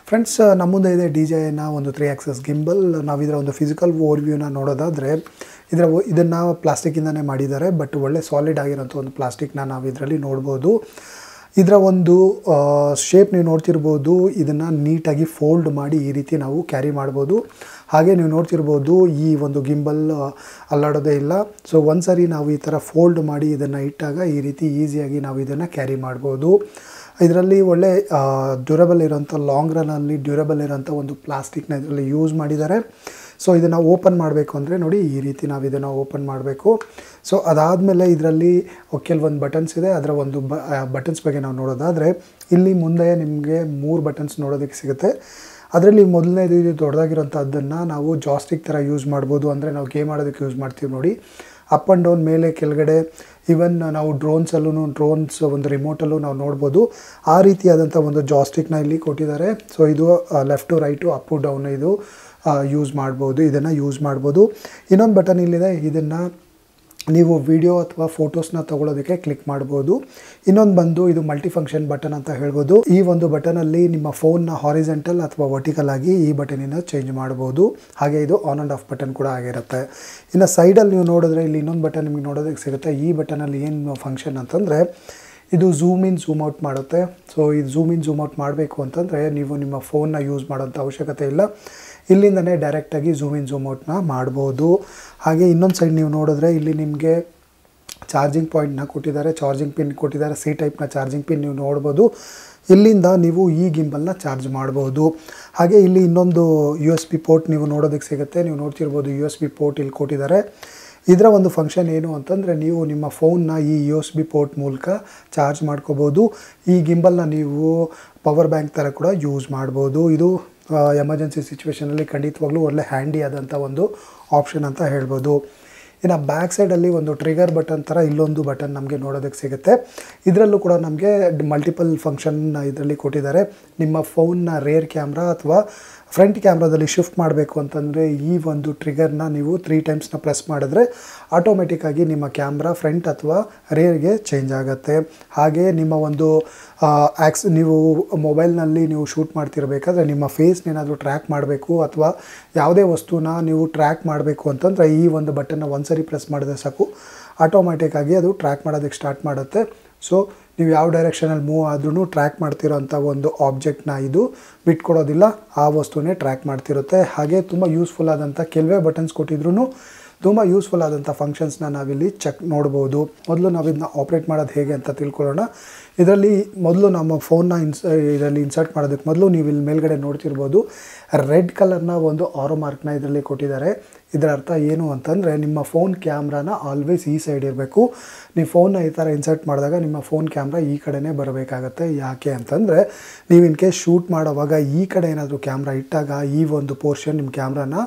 friends ನಮ್ಮ ಮುಂದೆ ಇದೆ ಡಿ ಜೆ ಎನ ಒಂದು ತ್ರೀ ಆಕ್ಸಸ್ ಗಿಂಬಲ್ ನಾವು ಇದರ ಒಂದು ಫಿಸಿಕಲ್ ಓವರ್ವ್ಯೂನ ನೋಡೋದಾದರೆ ಇದರ ಇದನ್ನು ಪ್ಲಾಸ್ಟಿಕ್ಕಿಂದನೇ ಮಾಡಿದ್ದಾರೆ ಬಟ್ ಒಳ್ಳೆ ಸಾಲಿಡ್ ಆಗಿರೋಂಥ ಒಂದು ಪ್ಲಾಸ್ಟಿಕ್ನ ನಾವು ಇದರಲ್ಲಿ ನೋಡ್ಬೋದು ಇದರ ಒಂದು ಶೇಪ್ ನೀವು ನೋಡ್ತಿರ್ಬೋದು ಇದನ್ನು ನೀಟಾಗಿ ಫೋಲ್ಡ್ ಮಾಡಿ ಈ ರೀತಿ ನಾವು ಕ್ಯಾರಿ ಮಾಡ್ಬೋದು ಹಾಗೆ ನೀವು ನೋಡ್ತಿರ್ಬೋದು ಈ ಒಂದು ಗಿಂಬಲ್ ಅಲ್ಲಾಡೋದೇ ಇಲ್ಲ ಸೊ ಒಂದ್ಸರಿ ನಾವು ಈ ಥರ ಫೋಲ್ಡ್ ಮಾಡಿ ಇದನ್ನು ಇಟ್ಟಾಗ ಈ ರೀತಿ ಈಸಿಯಾಗಿ ನಾವು ಇದನ್ನು ಕ್ಯಾರಿ ಮಾಡ್ಬೋದು ಇದರಲ್ಲಿ ಒಳ್ಳೆ ಡ್ಯೂರಬಲ್ ಇರೋಂಥ ಲಾಂಗ್ ರನ್ನಲ್ಲಿ ಡ್ಯೂರಬಲ್ ಇರೋಂಥ ಒಂದು ಪ್ಲಾಸ್ಟಿಕ್ನ ಇದರಲ್ಲಿ ಯೂಸ್ ಮಾಡಿದ್ದಾರೆ ಸೊ ಇದನ್ನು ಓಪನ್ ಮಾಡಬೇಕು ಅಂದರೆ ನೋಡಿ ಈ ರೀತಿ ನಾವು ಇದನ್ನು ಓಪನ್ ಮಾಡಬೇಕು ಸೊ ಅದಾದಮೇಲೆ ಇದರಲ್ಲಿ ಕೆಲವೊಂದು ಬಟನ್ಸ್ ಇದೆ ಅದರ ಒಂದು ಬ ಬಟನ್ಸ್ ಬಗ್ಗೆ ನಾವು ನೋಡೋದಾದರೆ ಇಲ್ಲಿ ಮುಂದೆ ನಿಮಗೆ ಮೂರು ಬಟನ್ಸ್ ನೋಡೋದಕ್ಕೆ ಸಿಗುತ್ತೆ ಅದರಲ್ಲಿ ಮೊದಲನೇದು ಇದು ದೊಡ್ಡದಾಗಿರೋಂಥದ್ದನ್ನು ನಾವು ಜಾಸ್ಟಿಕ್ ಥರ ಯೂಸ್ ಮಾಡ್ಬೋದು ಅಂದರೆ ನಾವು ಗೇಮ್ ಆಡೋದಕ್ಕೆ ಯೂಸ್ ಮಾಡ್ತೀವಿ ನೋಡಿ ಅಪ್ ಆ್ಯಂಡ್ ಡೌನ್ ಮೇಲೆ ಕೆಳಗಡೆ ಈವನ್ ನಾವು ಡ್ರೋನ್ಸಲ್ಲೂ ಡ್ರೋನ್ಸ್ ಒಂದು ರಿಮೋಟಲ್ಲೂ ನಾವು ನೋಡ್ಬೋದು ಆ ರೀತಿಯಾದಂಥ ಒಂದು ಜಾಸ್ಟಿಕ್ನ ಇಲ್ಲಿ ಕೊಟ್ಟಿದ್ದಾರೆ ಸೊ ಇದು left to right up down ಇದು ಯೂಸ್ ಮಾಡ್ಬೋದು ಇದನ್ನು ಯೂಸ್ ಮಾಡ್ಬೋದು ಇನ್ನೊಂದು ಬಟನ್ ಇಲ್ಲಿದೆ ಇದನ್ನು ನೀವು ವಿಡಿಯೋ ಅಥವಾ ಫೋಟೋಸ್ನ ತೊಗೊಳೋದಕ್ಕೆ ಕ್ಲಿಕ್ ಮಾಡ್ಬೋದು ಇನ್ನೊಂದು ಬಂದು ಇದು ಮಲ್ಟಿ ಫಂಕ್ಷನ್ ಬಟನ್ ಅಂತ ಹೇಳ್ಬೋದು ಈ ಒಂದು ಬಟನಲ್ಲಿ ನಿಮ್ಮ ಫೋನ್ನ ಹಾರಿಜೆಂಟಲ್ ಅಥವಾ ವರ್ಟಿಕಲ್ ಆಗಿ ಈ ಬಟನಿನ ಚೇಂಜ್ ಮಾಡ್ಬೋದು ಹಾಗೆ ಇದು ಆನ್ ಆ್ಯಂಡ್ ಆಫ್ ಬಟನ್ ಕೂಡ ಆಗಿರುತ್ತೆ ಇನ್ನು ಸೈಡಲ್ಲಿ ನೀವು ನೋಡಿದ್ರೆ ಇಲ್ಲಿ ಇನ್ನೊಂದು ಬಟನ್ ನಿಮಗೆ ನೋಡೋದಕ್ಕೆ ಸಿಗುತ್ತೆ ಈ ಬಟನಲ್ಲಿ ಏನು ಫಂಕ್ಷನ್ ಅಂತಂದರೆ ಇದು ಝೂಮ್ ಇನ್ ಝೂಮ್ ಔಟ್ ಮಾಡುತ್ತೆ ಸೊ ಇದು ಝೂಮ್ ಇನ್ ಝೂಮ್ ಔಟ್ ಮಾಡಬೇಕು ಅಂತಂದರೆ ನೀವು ನಿಮ್ಮ ಫೋನ್ನ ಯೂಸ್ ಮಾಡೋಂಥ ಅವಶ್ಯಕತೆ ಇಲ್ಲ ಇಲ್ಲಿಂದನೇ ಡೈರೆಕ್ಟಾಗಿ ಝೂಮ್ ಇನ್ ಝೂಮ್ ಔಟ್ನ ಮಾಡ್ಬೋದು ಹಾಗೆ ಇನ್ನೊಂದು ಸೈಡ್ ನೀವು ನೋಡಿದ್ರೆ ಇಲ್ಲಿ ನಿಮಗೆ ಚಾರ್ಜಿಂಗ್ ಪಾಯಿಂಟ್ನ ಕೊಟ್ಟಿದ್ದಾರೆ ಚಾರ್ಜಿಂಗ್ ಪಿನ್ ಕೊಟ್ಟಿದ್ದಾರೆ ಸಿ ಟೈಪ್ನ ಚಾರ್ಜಿಂಗ್ ಪಿನ್ ನೀವು ನೋಡ್ಬೋದು ಇಲ್ಲಿಂದ ನೀವು ಈ ಗಿಂಬಲ್ನ ಚಾರ್ಜ್ ಮಾಡ್ಬೋದು ಹಾಗೆ ಇಲ್ಲಿ ಇನ್ನೊಂದು ಯು ಎಸ್ ಬಿ ಪೋರ್ಟ್ ನೀವು ನೋಡೋದಕ್ಕೆ ಸಿಗುತ್ತೆ ನೀವು ನೋಡ್ತಿರ್ಬೋದು ಯು ಎಸ್ ಬಿ ಪೋರ್ಟ್ ಇಲ್ಲಿ ಕೊಟ್ಟಿದ್ದಾರೆ ಇದರ ಒಂದು ಫಂಕ್ಷನ್ ಏನು ಅಂತಂದರೆ ನೀವು ನಿಮ್ಮ ಫೋನ್ನ ಈ ಯು ಎಸ್ ಬಿ ಪೋರ್ಟ್ ಮೂಲಕ ಚಾರ್ಜ್ ಮಾಡ್ಕೋಬೋದು ಈ ಗಿಂಬಲ್ನ ನೀವು ಪವರ್ ಬ್ಯಾಂಕ್ ಥರ ಕೂಡ ಯೂಸ್ ಮಾಡ್ಬೋದು ಇದು ಎಮರ್ಜೆನ್ಸಿ ಸಿಚುವೇಷನಲ್ಲಿ ಖಂಡಿತವಾಗ್ಲೂ ಒಳ್ಳೆ ಹ್ಯಾಂಡಿ ಆದಂಥ ಒಂದು ಆಪ್ಷನ್ ಅಂತ ಹೇಳ್ಬೋದು ಇನ್ನು ಬ್ಯಾಕ್ ಸೈಡಲ್ಲಿ ಒಂದು ಟ್ರಿಗರ್ ಬಟನ್ ಥರ ಇಲ್ಲೊಂದು ಬಟನ್ ನಮಗೆ ನೋಡೋದಕ್ಕೆ ಸಿಗುತ್ತೆ ಇದರಲ್ಲೂ ಕೂಡ ನಮಗೆ ಮಲ್ಟಿಪಲ್ ಫಂಕ್ಷನ್ ಇದರಲ್ಲಿ ಕೊಟ್ಟಿದ್ದಾರೆ ನಿಮ್ಮ ಫೋನ್ನ ರೇರ್ ಕ್ಯಾಮ್ರಾ ಅಥವಾ ಫ್ರಂಟ್ ಕ್ಯಾಮ್ರಾದಲ್ಲಿ ಶಿಫ್ಟ್ ಮಾಡಬೇಕು ಅಂತಂದರೆ ಈ ಒಂದು ಟ್ರಿಗರ್ನ ನೀವು ತ್ರೀ ಟೈಮ್ಸ್ನ ಪ್ರೆಸ್ ಮಾಡಿದ್ರೆ ಆಟೋಮೆಟಿಕ್ಕಾಗಿ ನಿಮ್ಮ ಕ್ಯಾಮ್ರಾ ಫ್ರಂಟ್ ಅಥವಾ ರೇರ್ಗೆ ಚೇಂಜ್ ಆಗುತ್ತೆ ಹಾಗೆ ನಿಮ್ಮ ಒಂದು ಆ್ಯಕ್ಸ್ ನೀವು ಮೊಬೈಲ್ನಲ್ಲಿ ನೀವು ಶೂಟ್ ಮಾಡ್ತಿರ್ಬೇಕಾದ್ರೆ ನಿಮ್ಮ ಫೇಸ್ನ ಏನಾದರೂ ಟ್ರ್ಯಾಕ್ ಮಾಡಬೇಕು ಅಥವಾ ಯಾವುದೇ ವಸ್ತುನ ನೀವು ಟ್ರ್ಯಾಕ್ ಮಾಡಬೇಕು ಅಂತಂದರೆ ಈ ಒಂದು ಬಟನ್ನ ಒಂದ್ಸರಿ ಪ್ರೆಸ್ ಮಾಡಿದ್ರೆ ಸಾಕು ಆಟೋಮೆಟಿಕ್ಕಾಗಿ ಅದು ಟ್ರ್ಯಾಕ್ ಮಾಡೋದಕ್ಕೆ ಸ್ಟಾರ್ಟ್ ಮಾಡುತ್ತೆ ಸೊ ನೀವು ಯಾವ ಡೈರೆಕ್ಷನಲ್ಲಿ ಮೂವ್ ಆದ್ರೂ ಟ್ರ್ಯಾಕ್ ಮಾಡ್ತಿರೋಂಥ ಒಂದು ಆಬ್ಜೆಕ್ಟ್ನ ಇದು ಬಿಟ್ಕೊಡೋದಿಲ್ಲ ಆ ವಸ್ತುನೇ ಟ್ರ್ಯಾಕ್ ಮಾಡ್ತಿರುತ್ತೆ ಹಾಗೆ ತುಂಬ ಯೂಸ್ಫುಲ್ ಆದಂಥ ಕೆಲವೇ ಬಟನ್ಸ್ ಕೊಟ್ಟಿದ್ರು ತುಂಬ ಯೂಸ್ಫುಲ್ ಆದಂಥ ಫಂಕ್ಷನ್ಸ್ನ ನಾವಿಲ್ಲಿ ಚೆಕ್ ನೋಡ್ಬೋದು ಮೊದಲು ನಾವು ಇದನ್ನ ಆಪ್ರೇಟ್ ಮಾಡೋದು ಹೇಗೆ ಅಂತ ತಿಳ್ಕೊಳ್ಳೋಣ ಇದರಲ್ಲಿ ಮೊದಲು ನಮ್ಮ ಫೋನ್ನ ಇನ್ಸ್ ಇದರಲ್ಲಿ ಇನ್ಸರ್ಟ್ ಮಾಡೋದಕ್ಕೆ ಮೊದಲು ನೀವು ಇಲ್ಲಿ ಮೇಲ್ಗಡೆ ನೋಡ್ತಿರ್ಬೋದು ರೆಡ್ ಕಲರ್ನ ಒಂದು ಆರೋ ಮಾರ್ಕ್ನ ಇದರಲ್ಲಿ ಕೊಟ್ಟಿದ್ದಾರೆ ಇದರ ಅರ್ಥ ಏನು ಅಂತಂದರೆ ನಿಮ್ಮ ಫೋನ್ ಕ್ಯಾಮ್ರಾನ ಆಲ್ವೇಸ್ ಈ ಸೈಡ್ ಇರಬೇಕು ನೀವು ಫೋನ್ನ ಈ ಥರ ಇನ್ಸರ್ಟ್ ಮಾಡಿದಾಗ ನಿಮ್ಮ ಫೋನ್ ಕ್ಯಾಮ್ರಾ ಈ ಕಡೆನೇ ಬರಬೇಕಾಗತ್ತೆ ಯಾಕೆ ಅಂತಂದರೆ ನೀವು ಇನ್ ಕೇಸ್ ಶೂಟ್ ಮಾಡೋವಾಗ ಈ ಕಡೆ ಏನಾದರೂ ಕ್ಯಾಮ್ರಾ ಇಟ್ಟಾಗ ಈ ಒಂದು ಪೋರ್ಷನ್ ನಿಮ್ಮ ಕ್ಯಾಮ್ರಾನ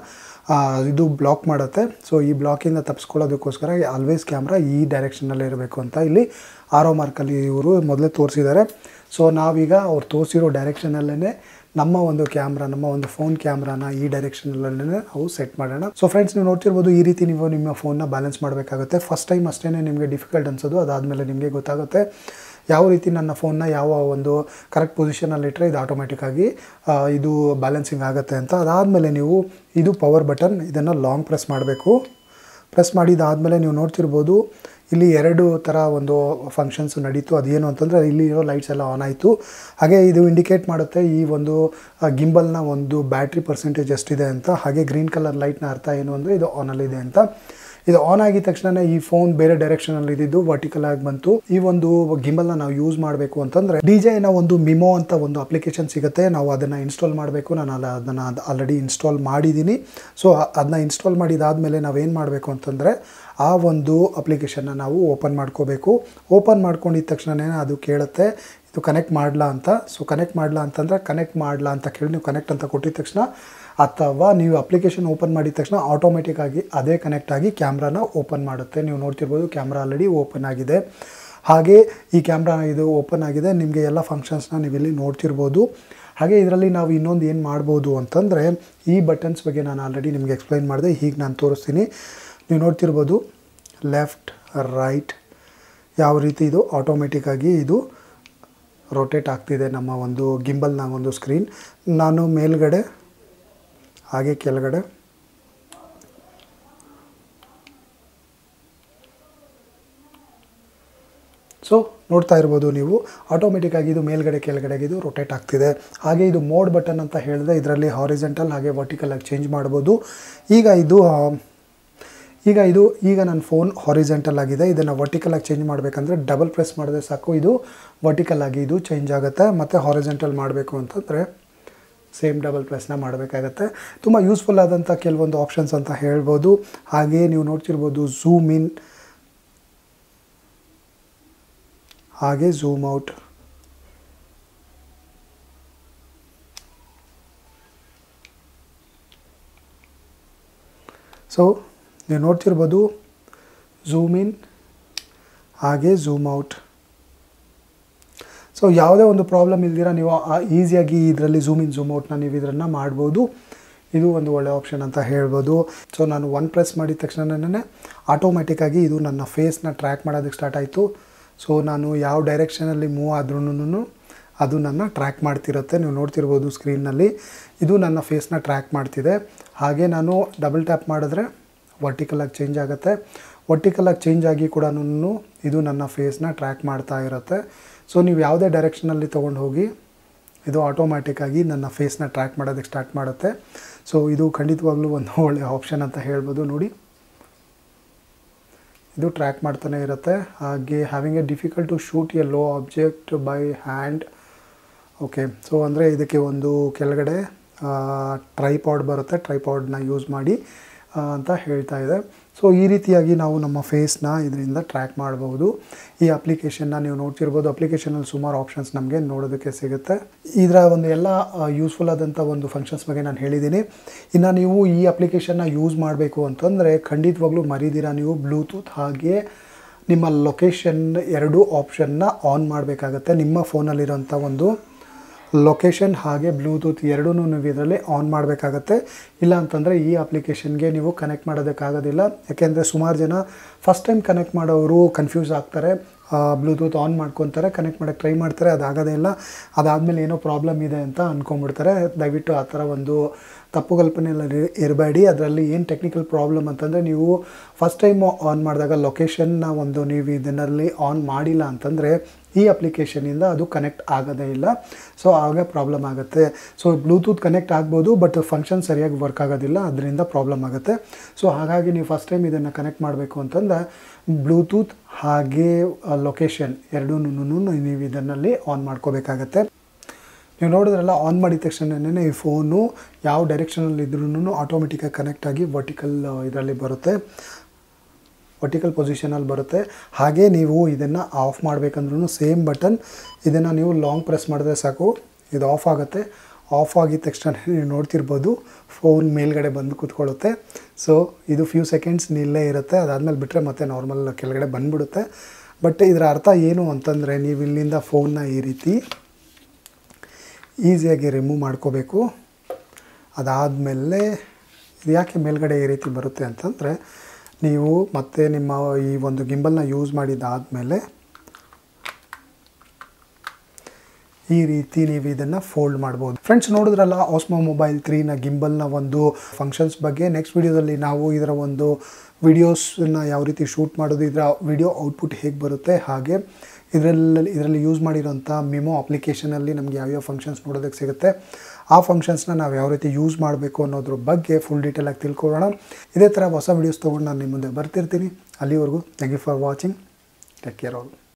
ಇದು ಬ್ಲಾಕ್ ಮಾಡುತ್ತೆ ಸೊ ಈ ಬ್ಲಾಕಿಂದ ತಪ್ಪಿಸ್ಕೊಳ್ಳೋದಕ್ಕೋಸ್ಕರ ಆಲ್ವೇಸ್ ಕ್ಯಾಮ್ರಾ ಈ ಡೈರೆಕ್ಷನಲ್ಲೇ ಇರಬೇಕು ಅಂತ ಇಲ್ಲಿ ಆರೋ ಮಾರ್ಕಲ್ಲಿ ಇವರು ಮೊದಲೇ ತೋರಿಸಿದ್ದಾರೆ ಸೊ ನಾವೀಗ ಅವ್ರು ತೋರಿಸಿರೋ ಡೈರೆಕ್ಷನಲ್ಲೇ ನಮ್ಮ ಒಂದು ಕ್ಯಾಮ್ರಾ ನಮ್ಮ ಒಂದು ಫೋನ್ ಕ್ಯಾಮ್ರಾನ ಈ ಡೈರೆಕ್ಷನಲ್ಲೇ ನಾವು ಸೆಟ್ ಮಾಡೋಣ ಸೊ ಫ್ರೆಂಡ್ಸ್ ನೀವು ನೋಡ್ತಿರ್ಬೋದು ಈ ರೀತಿ ನೀವು ನಿಮ್ಮ ಫೋನ್ನ ಬ್ಯಾಲೆನ್ಸ್ ಮಾಡಬೇಕಾಗುತ್ತೆ ಫಸ್ಟ್ ಟೈಮ್ ಅಷ್ಟೇ ನಿಮಗೆ ಡಿಫಿಕಲ್ಟ್ ಅನ್ಸೋದು ಅದಾದಮೇಲೆ ನಿಮಗೆ ಗೊತ್ತಾಗುತ್ತೆ ಯಾವ ರೀತಿ ನನ್ನ ಫೋನ್ನ ಯಾವ ಒಂದು ಕರೆಕ್ಟ್ ಪೊಸಿಷನಲ್ಲಿ ಇಟ್ಟರೆ ಇದು ಆಟೋಮೆಟಿಕ್ಕಾಗಿ ಇದು ಬ್ಯಾಲೆನ್ಸಿಂಗ್ ಆಗುತ್ತೆ ಅಂತ ಅದಾದಮೇಲೆ ನೀವು ಇದು ಪವರ್ ಬಟನ್ ಇದನ್ನು ಲಾಂಗ್ ಪ್ರೆಸ್ ಮಾಡಬೇಕು ಪ್ರೆಸ್ ಮಾಡಿದಾದಮೇಲೆ ನೀವು ನೋಡ್ತಿರ್ಬೋದು ಇಲ್ಲಿ ಎರಡು ಥರ ಒಂದು ಫಂಕ್ಷನ್ಸ್ ನಡೀತು ಅದೇನು ಅಂತಂದರೆ ಇಲ್ಲಿ ಇರೋ ಲೈಟ್ಸ್ ಎಲ್ಲ ಆನ್ ಆಯಿತು ಹಾಗೆ ಇದು ಇಂಡಿಕೇಟ್ ಮಾಡುತ್ತೆ ಈ ಒಂದು ಗಿಂಬಲ್ನ ಒಂದು ಬ್ಯಾಟ್ರಿ ಪರ್ಸೆಂಟೇಜ್ ಎಷ್ಟಿದೆ ಅಂತ ಹಾಗೆ ಗ್ರೀನ್ ಕಲರ್ ಲೈಟ್ನ ಅರ್ಥ ಏನು ಅಂದರೆ ಇದು ಆನಲ್ಲಿದೆ ಅಂತ ಇದು ಆನ್ ಆಗಿದ ತಕ್ಷಣ ಈ ಫೋನ್ ಬೇರೆ ಡೈರೆಕ್ಷನಲ್ಲಿ ಇದ್ದಿದ್ದು ವರ್ಟಿಕಲ್ ಆಗಿ ಬಂತು ಈ ಒಂದು ಗಿಂಬಲ್ನ ನಾವು ಯೂಸ್ ಮಾಡಬೇಕು ಅಂತಂದರೆ ಡಿ ನ ಒಂದು ಮಿಮೋ ಅಂತ ಒಂದು ಅಪ್ಲಿಕೇಶನ್ ಸಿಗುತ್ತೆ ನಾವು ಅದನ್ನು ಇನ್ಸ್ಟಾಲ್ ಮಾಡಬೇಕು ನಾನು ಅಲ್ಲ ಅದನ್ನು ಆಲ್ರೆಡಿ ಇನ್ಸ್ಟಾಲ್ ಮಾಡಿದ್ದೀನಿ ಸೊ ಅದನ್ನ ಇನ್ಸ್ಟಾಲ್ ಮಾಡಿದಾದಮೇಲೆ ನಾವೇನು ಮಾಡಬೇಕು ಅಂತಂದರೆ ಆ ಒಂದು ಅಪ್ಲಿಕೇಶನ್ನ ನಾವು ಓಪನ್ ಮಾಡ್ಕೋಬೇಕು ಓಪನ್ ಮಾಡ್ಕೊಂಡಿದ ತಕ್ಷಣವೇ ಅದು ಕೇಳುತ್ತೆ ಇದು ಕನೆಕ್ಟ್ ಮಾಡಲಾ ಅಂತ ಸೊ ಕನೆಕ್ಟ್ ಮಾಡಲಾ ಅಂತಂದರೆ ಕನೆಕ್ಟ್ ಮಾಡಲಾ ಅಂತ ಕೇಳಿ ನೀವು ಕನೆಕ್ಟ್ ಅಂತ ಕೊಟ್ಟಿದ ತಕ್ಷಣ ಅಥವಾ ನೀವು ಅಪ್ಲಿಕೇಶನ್ ಓಪನ್ ಮಾಡಿದ ತಕ್ಷಣ ಆಟೋಮೆಟಿಕ್ ಆಗಿ ಅದೇ ಕನೆಕ್ಟ್ ಆಗಿ ಕ್ಯಾಮ್ರಾನ ಓಪನ್ ಮಾಡುತ್ತೆ ನೀವು ನೋಡ್ತಿರ್ಬೋದು ಕ್ಯಾಮ್ರಾ ಆಲ್ರೆಡಿ ಓಪನ್ ಆಗಿದೆ ಹಾಗೆ ಈ ಕ್ಯಾಮ್ರಾ ಇದು ಓಪನ್ ಆಗಿದೆ ನಿಮಗೆ ಎಲ್ಲ ಫಂಕ್ಷನ್ಸ್ನ ನೀವಿಲ್ಲಿ ನೋಡ್ತಿರ್ಬೋದು ಹಾಗೆ ಇದರಲ್ಲಿ ನಾವು ಇನ್ನೊಂದು ಏನು ಮಾಡ್ಬೋದು ಅಂತಂದರೆ ಈ ಬಟನ್ಸ್ ಬಗ್ಗೆ ನಾನು ಆಲ್ರೆಡಿ ನಿಮಗೆ ಎಕ್ಸ್ಪ್ಲೈನ್ ಮಾಡಿದೆ ಹೀಗೆ ನಾನು ತೋರಿಸ್ತೀನಿ ನೀವು ನೋಡ್ತಿರ್ಬೋದು ಲೆಫ್ಟ್ ರೈಟ್ ಯಾವ ರೀತಿ ಇದು ಆಟೋಮೆಟಿಕ್ಕಾಗಿ ಇದು ರೊಟೇಟ್ ಆಗ್ತಿದೆ ನಮ್ಮ ಒಂದು ಗಿಂಬಲ್ನ ಒಂದು ಸ್ಕ್ರೀನ್ ನಾನು ಮೇಲ್ಗಡೆ ಹಾಗೆ ಕೆಳಗಡೆ ಸೊ ನೋಡ್ತಾ ಇರ್ಬೋದು ನೀವು ಆಟೋಮೆಟಿಕ್ಕಾಗಿ ಇದು ಮೇಲ್ಗಡೆ ಕೆಳಗಡೆಗೆ ಇದು ರೊಟೇಟ್ ಆಗ್ತಿದೆ ಹಾಗೆ ಇದು ಮೋಡ್ ಬಟನ್ ಅಂತ ಹೇಳಿದ್ರೆ ಇದರಲ್ಲಿ ಹಾರಿಜೆಂಟಲ್ ಹಾಗೆ ವರ್ಟಿಕಲ್ ಆಗಿ ಚೇಂಜ್ ಮಾಡ್ಬೋದು ಈಗ ಇದು ಆ, ಈಗ ಇದು ಈಗ ನನ್ನ ಫೋನ್ ಹಾರಿಜೆಂಟಲ್ ಆಗಿದೆ ಇದನ್ನು ವರ್ಟಿಕಲ್ ಆಗಿ ಚೇಂಜ್ ಮಾಡಬೇಕಂದ್ರೆ ಡಬಲ್ ಪ್ರೆಸ್ ಮಾಡಿದ್ರೆ ಸಾಕು ಇದು ವರ್ಟಿಕಲ್ ಆಗಿ ಇದು ಚೇಂಜ್ ಆಗುತ್ತೆ ಮತ್ತು ಹಾರಿಜೆಂಟಲ್ ಮಾಡಬೇಕು ಅಂತಂದರೆ ಸೇಮ್ ಡಬಲ್ ಪ್ರೆಸ್ನ ಮಾಡಬೇಕಾಗತ್ತೆ ತುಂಬ ಯೂಸ್ಫುಲ್ ಆದಂಥ ಕೆಲವೊಂದು ಆಪ್ಷನ್ಸ್ ಅಂತ ಹೇಳ್ಬೋದು ಹಾಗೆ ನೀವು ನೋಡ್ತಿರ್ಬೋದು ಝೂಮ್ ಇನ್ ಹಾಗೆ ಝೂಮ್ ಔಟ್ ಸೊ ನೀವು ನೋಡ್ತಿರ್ಬೋದು ಝೂಮ್ ಇನ್ ಹಾಗೆ ಝೂಮ್ ಔಟ್ ಸೊ ಯಾವುದೇ ಒಂದು ಪ್ರಾಬ್ಲಮ್ ಇಲ್ದಿರ ನೀವು ಈಸಿಯಾಗಿ ಇದರಲ್ಲಿ ಝೂಮ್ ಇನ್ ಝೂಮ್ ಔಟ್ನ ನೀವು ಇದನ್ನು ಮಾಡ್ಬೋದು ಇದು ಒಂದು ಒಳ್ಳೆ ಆಪ್ಷನ್ ಅಂತ ಹೇಳ್ಬೋದು ಸೊ ನಾನು ಒನ್ ಪ್ರೆಸ್ ಮಾಡಿದ ತಕ್ಷಣನೇ ಆಟೋಮೆಟಿಕ್ಕಾಗಿ ಇದು ನನ್ನ ಫೇಸ್ನ ಟ್ರ್ಯಾಕ್ ಮಾಡೋದಕ್ಕೆ ಸ್ಟಾರ್ಟ್ ಆಯಿತು ಸೊ ನಾನು ಯಾವ ಡೈರೆಕ್ಷನಲ್ಲಿ ಮೂವ್ ಆದ್ರೂ ಅದು ನನ್ನ ಟ್ರ್ಯಾಕ್ ಮಾಡ್ತಿರುತ್ತೆ ನೀವು ನೋಡ್ತಿರ್ಬೋದು ಸ್ಕ್ರೀನ್ನಲ್ಲಿ ಇದು ನನ್ನ ಫೇಸ್ನ ಟ್ರ್ಯಾಕ್ ಮಾಡ್ತಿದೆ ಹಾಗೆ ನಾನು ಡಬಲ್ ಟ್ಯಾಪ್ ಮಾಡಿದ್ರೆ ವರ್ಟಿಕಲಾಗಿ ಚೇಂಜ್ ಆಗುತ್ತೆ ವರ್ಟಿಕಲಾಗಿ ಚೇಂಜ್ ಆಗಿ ಕೂಡ ಇದು ನನ್ನ ಫೇಸ್ನ ಟ್ರ್ಯಾಕ್ ಮಾಡ್ತಾ ಇರುತ್ತೆ ಸೊ ನೀವು ಯಾವುದೇ ಡೈರೆಕ್ಷನಲ್ಲಿ ತೊಗೊಂಡು ಹೋಗಿ ಇದು ಆಟೋಮ್ಯಾಟಿಕ್ಕಾಗಿ ನನ್ನ ಫೇಸ್ನ ಟ್ರ್ಯಾಕ್ ಮಾಡೋದಕ್ಕೆ ಸ್ಟಾರ್ಟ್ ಮಾಡುತ್ತೆ ಸೊ ಇದು ಖಂಡಿತವಾಗ್ಲೂ ಒಂದು ಒಳ್ಳೆಯ ಆಪ್ಷನ್ ಅಂತ ಹೇಳ್ಬೋದು ನೋಡಿ ಇದು ಟ್ರ್ಯಾಕ್ ಮಾಡ್ತಾನೆ ಇರುತ್ತೆ ಹಾಗೆ having a difficult to shoot a low object by hand okay so ಅಂದರೆ ಇದಕ್ಕೆ ಒಂದು ಕೆಳಗಡೆ ಟ್ರೈಪಾಡ್ ಬರುತ್ತೆ ಟ್ರೈಪಾಡ್ನ ಯೂಸ್ ಮಾಡಿ ಆ, ಅಂತ ಹೇಳ್ತಾ ಇದೆ ಸೊ ಈ ರೀತಿಯಾಗಿ ನಾವು ನಮ್ಮ ಫೇಸ್ನ ಇದರಿಂದ ಟ್ರ್ಯಾಕ್ ಮಾಡಬಹುದು ಈ ಅಪ್ಲಿಕೇಶನ್ನ ನೀವು ನೋಡ್ತಿರ್ಬೋದು ಅಪ್ಲಿಕೇಶನಲ್ಲಿ ಸುಮಾರು ಆಪ್ಷನ್ಸ್ ನಮಗೆ ನೋಡೋದಕ್ಕೆ ಸಿಗುತ್ತೆ ಇದರ ಒಂದು ಎಲ್ಲ ಯೂಸ್ಫುಲ್ ಆದಂಥ ಒಂದು ಫಂಕ್ಷನ್ಸ್ ಬಗ್ಗೆ ನಾನು ಹೇಳಿದ್ದೀನಿ ಇನ್ನು ನೀವು ಈ ಅಪ್ಲಿಕೇಶನ್ನ ಯೂಸ್ ಮಾಡಬೇಕು ಅಂತಂದರೆ ಖಂಡಿತವಾಗ್ಲೂ ಮರಿದಿರ ನೀವು ಬ್ಲೂಟೂತ್ ಹಾಗೆ ನಿಮ್ಮ ಲೊಕೇಶನ್ ಎರಡು ಆಪ್ಷನ್ನ ಆನ್ ಮಾಡಬೇಕಾಗತ್ತೆ ನಿಮ್ಮ ಫೋನಲ್ಲಿರೋಂಥ ಒಂದು ಲೊಕೇಶನ್ ಹಾಗೆ ಬ್ಲೂಟೂತ್ ಎರಡೂ ನೀವು ಇದರಲ್ಲಿ ಆನ್ ಮಾಡಬೇಕಾಗತ್ತೆ ಇಲ್ಲ ಅಂತಂದರೆ ಈ ಅಪ್ಲಿಕೇಶನ್ಗೆ ನೀವು ಕನೆಕ್ಟ್ ಮಾಡೋದಕ್ಕಾಗೋದಿಲ್ಲ ಯಾಕೆಂದರೆ ಸುಮಾರು ಜನ ಫಸ್ಟ್ ಟೈಮ್ ಕನೆಕ್ಟ್ ಮಾಡೋರು ಕನ್ಫ್ಯೂಸ್ ಆಗ್ತಾರೆ ಬ್ಲೂಟೂತ್ ಆನ್ ಮಾಡ್ಕೊತಾರೆ ಕನೆಕ್ಟ್ ಮಾಡೋಕ್ಕೆ ಟ್ರೈ ಮಾಡ್ತಾರೆ ಅದಾಗೋದೇ ಇಲ್ಲ ಅದಾದಮೇಲೆ ಏನೋ ಪ್ರಾಬ್ಲಮ್ ಇದೆ ಅಂತ ಅಂದ್ಕೊಂಡ್ಬಿಡ್ತಾರೆ ದಯವಿಟ್ಟು ಆ ಥರ ಒಂದು ತಪ್ಪು ಕಲ್ಪನೆಯಲ್ಲಿ ಇರಬೇಡಿ ಅದರಲ್ಲಿ ಏನು ಟೆಕ್ನಿಕಲ್ ಪ್ರಾಬ್ಲಮ್ ಅಂತಂದರೆ ನೀವು ಫಸ್ಟ್ ಟೈಮ್ ಆನ್ ಮಾಡಿದಾಗ ಲೊಕೇಶನ್ನ ಒಂದು ನೀವು ಇದನ್ನಲ್ಲಿ ಆನ್ ಮಾಡಿಲ್ಲ ಅಂತಂದರೆ ಈ ಅಪ್ಲಿಕೇಶನಿಂದ ಅದು ಕನೆಕ್ಟ್ ಆಗೋದೇ ಇಲ್ಲ ಸೊ ಆಗ ಪ್ರಾಬ್ಲಮ್ ಆಗುತ್ತೆ ಸೊ ಬ್ಲೂಟೂತ್ ಕನೆಕ್ಟ್ ಆಗ್ಬೋದು ಬಟ್ ಫಂಕ್ಷನ್ ಸರಿಯಾಗಿ ವರ್ಕ್ ಆಗೋದಿಲ್ಲ ಅದರಿಂದ ಪ್ರಾಬ್ಲಮ್ ಆಗುತ್ತೆ ಸೊ ಹಾಗಾಗಿ ನೀವು ಫಸ್ಟ್ ಟೈಮ್ ಇದನ್ನು ಕನೆಕ್ಟ್ ಮಾಡಬೇಕು ಅಂತಂದ್ರೆ ಬ್ಲೂಟೂತ್ ಹಾಗೆ ಲೊಕೇಶನ್ ಎರಡೂ ನೀವು ಇದನ್ನಲ್ಲಿ ಆನ್ ಮಾಡ್ಕೋಬೇಕಾಗತ್ತೆ ನೀವು ನೋಡಿದ್ರಲ್ಲ ಆನ್ ಮಾಡಿದ ತಕ್ಷಣನೇ ಈ ಫೋನು ಯಾವ ಡೈರೆಕ್ಷನಲ್ಲಿ ಇದ್ರೂ ಆಟೋಮೆಟಿಕ್ಕಾಗಿ ಕನೆಕ್ಟ್ ಆಗಿ ವರ್ಟಿಕಲ್ ಇದರಲ್ಲಿ ಬರುತ್ತೆ ವರ್ಟಿಕಲ್ ಪೊಸಿಷನಲ್ಲಿ ಬರುತ್ತೆ ಹಾಗೆ ನೀವು ಇದನ್ನು ಆಫ್ ಮಾಡಬೇಕಂದ್ರೂ ಸೇಮ್ ಬಟನ್ ಇದನ್ನು ನೀವು ಲಾಂಗ್ ಪ್ರೆಸ್ ಮಾಡಿದ್ರೆ ಸಾಕು ಇದು ಆಫ್ ಆಗುತ್ತೆ ಆಫ್ ಆಗಿದ ತಕ್ಷಣ ನೀವು ನೋಡ್ತಿರ್ಬೋದು ಫೋನ್ ಮೇಲ್ಗಡೆ ಬಂದು ಕೂತ್ಕೊಳ್ಳುತ್ತೆ ಸೊ ಇದು ಫ್ಯೂ ಸೆಕೆಂಡ್ಸ್ ನಿಲ್ಲೇ ಇರುತ್ತೆ ಅದಾದಮೇಲೆ ಬಿಟ್ಟರೆ ಮತ್ತೆ ನಾರ್ಮಲ್ ಕೆಳಗಡೆ ಬಂದುಬಿಡುತ್ತೆ ಬಟ್ ಇದರ ಅರ್ಥ ಏನು ಅಂತಂದರೆ ನೀವು ಇಲ್ಲಿಂದ ಫೋನ್ನ ಈ ರೀತಿ ಈಸಿಯಾಗಿ ರಿಮೂವ್ ಮಾಡ್ಕೋಬೇಕು ಅದಾದಮೇಲೆ ಇದು ಯಾಕೆ ಮೇಲ್ಗಡೆ ಈ ರೀತಿ ಬರುತ್ತೆ ಅಂತಂದರೆ ನೀವು ಮತ್ತೆ ನಿಮ್ಮ ಈ ಒಂದು ಗಿಂಬಲ್ನ ಯೂಸ್ ಮಾಡಿದ್ದಾದಮೇಲೆ ಈ ರೀತಿ ನೀವು ಇದನ್ನು ಫೋಲ್ಡ್ ಮಾಡ್ಬೋದು ಫ್ರೆಂಡ್ಸ್ ನೋಡಿದ್ರಲ್ಲ ಆಸ್ಮೋ ಮೊಬೈಲ್ ತ್ರೀನ ಗಿಂಬಲ್ನ ಒಂದು ಫಂಕ್ಷನ್ಸ್ ಬಗ್ಗೆ ನೆಕ್ಸ್ಟ್ ವಿಡಿಯೋದಲ್ಲಿ ನಾವು ಇದರ ಒಂದು ವಿಡಿಯೋಸನ್ನ ಯಾವ ರೀತಿ ಶೂಟ್ ಮಾಡೋದು ಇದರ ವಿಡಿಯೋ ಔಟ್ಪುಟ್ ಹೇಗೆ ಬರುತ್ತೆ ಹಾಗೆ ಇದರಲ್ಲಿ ಇದರಲ್ಲಿ ಯೂಸ್ ಮಾಡಿರೋಂಥ ಮಿಮೋ ಅಪ್ಲಿಕೇಶನಲ್ಲಿ ನಮಗೆ ಯಾವ್ಯಾವ ಫಂಕ್ಷನ್ಸ್ ನೋಡೋದಕ್ಕೆ ಸಿಗುತ್ತೆ ಆ ಫಂಕ್ಷನ್ಸ್ನ ನಾವು ಯಾವ ರೀತಿ ಯೂಸ್ ಮಾಡಬೇಕು ಅನ್ನೋದ್ರ ಬಗ್ಗೆ ಫುಲ್ ಡೀಟೇಲಾಗಿ ತಿಳ್ಕೊಳ್ಳೋಣ ಇದೇ ಥರ ಹೊಸ ವೀಡಿಯೋಸ್ ತೊಗೊಂಡು ನಾನು ನಿಮ್ಮ ಮುಂದೆ ಬರ್ತಿರ್ತೀನಿ ಅಲ್ಲಿವರೆಗೂ thank you for watching take care all